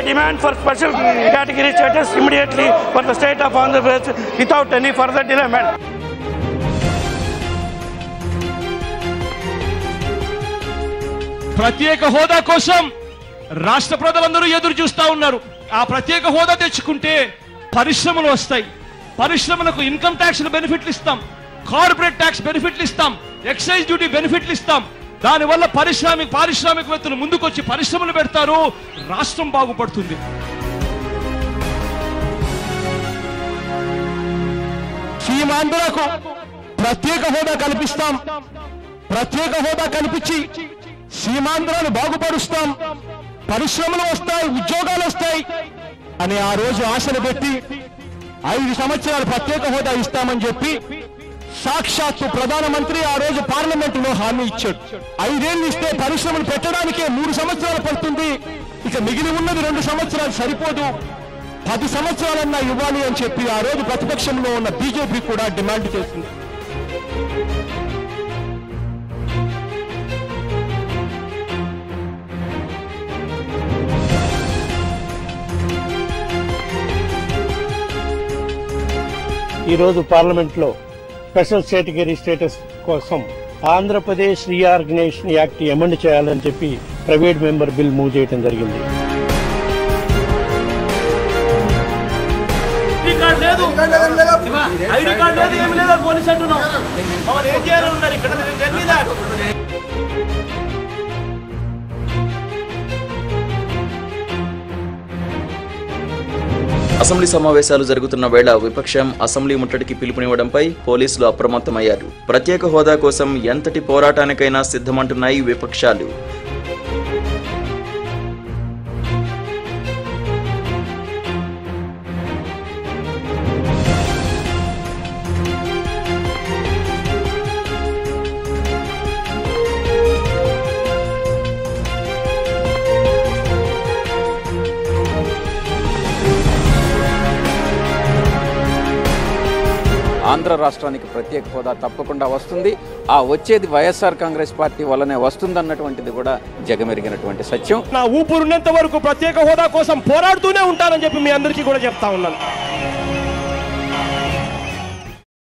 I demand for special category status immediately for the state of Andhra Pradesh without any further delay, madam. ప్రత్యేక హోదా కోసం రాష్ట్ర ప్రజలందరూ ఎదురు చూస్తా ఉన్నారు ఆ ప్రత్యేక హోదా తెచ్చుకుంటే పరిశ్రమలు వస్తాయి పరిశ్రమలకు ఇన్కమ్ ట్యాక్స్ బెనిఫిట్లు ఇస్తాం కార్పొరేట్ ట్యాక్స్ బెనిఫిట్లు ఇస్తాం ఎక్సైజ్ డ్యూటీ బెనిఫిట్లు ఇస్తాం దానివల్ల పారిశ్రామిక పారిశ్రామికవేత్తలు ముందుకొచ్చి పరిశ్రమలు పెడతారు రాష్ట్రం బాగుపడుతుంది సీమాంధ్రకు ప్రత్యేక హోదా కల్పిస్తాం ప్రత్యేక హోదా కల్పించి సీమాంధ్రాన్ని బాగుపరుస్తాం పరిశ్రమలు వస్తాయి ఉద్యోగాలు వస్తాయి అని ఆ రోజు ఆశలు పెట్టి ఐదు సంవత్సరాలు ప్రత్యేక హోదా ఇస్తామని చెప్పి సాక్షాత్తు ప్రధానమంత్రి ఆ రోజు పార్లమెంటులో హామీ ఇచ్చాడు ఐదేళ్ళు ఇస్తే పరిశ్రమలు పెట్టడానికే మూడు సంవత్సరాలు పడుతుంది ఇక మిగిలి ఉన్నది రెండు సంవత్సరాలు సరిపోదు పది సంవత్సరాలన్నా ఇవ్వాలి అని చెప్పి ఆ రోజు ప్రతిపక్షంలో ఉన్న బీజేపీ కూడా డిమాండ్ చేసింది ఈరోజు పార్లమెంట్లో స్పెషల్ కేటగిరీ స్టేటస్ కోసం ఆంధ్రప్రదేశ్ రీఆర్గనైజేషన్ యాక్ట్ ఎమెండ్ చేయాలని చెప్పి ప్రైవేట్ మెంబర్ బిల్ మూవ్ చేయడం జరిగింది ఐడి కార్డు లేదు ఐడి కార్డు లేదు ఏమి లేదు పోలీస్ అంటున్నాం మమ్మల్ని ఏం చేయాలని ఉన్నారు ఇక్కడ తెలియదా అసెంబ్లీ సమావేశాలు జరుగుతున్న వేళ విపక్షం అసెంబ్లీ ముట్టడికి పిలుపునివ్వడంపై పోలీసులు అప్రమత్తమయ్యారు ప్రత్యేక హోదా కోసం ఎంతటి పోరాటానికైనా సిద్ధమంటున్నాయి విపక్షాలు ఆంధ్ర రాష్ట్రానికి ప్రత్యేక హోదా తప్పకుండా వస్తుంది ఆ వచ్చేది వైఎస్ఆర్ కాంగ్రెస్ పార్టీ వల్లనే వస్తుందన్నటువంటిది కూడా జగమెరిగినటువంటి సత్యం నా ఊపిరున్నంత వరకు ప్రత్యేక హోదా కోసం పోరాడుతూనే ఉంటానని చెప్పి మీ అందరికీ కూడా చెప్తా ఉన్నాను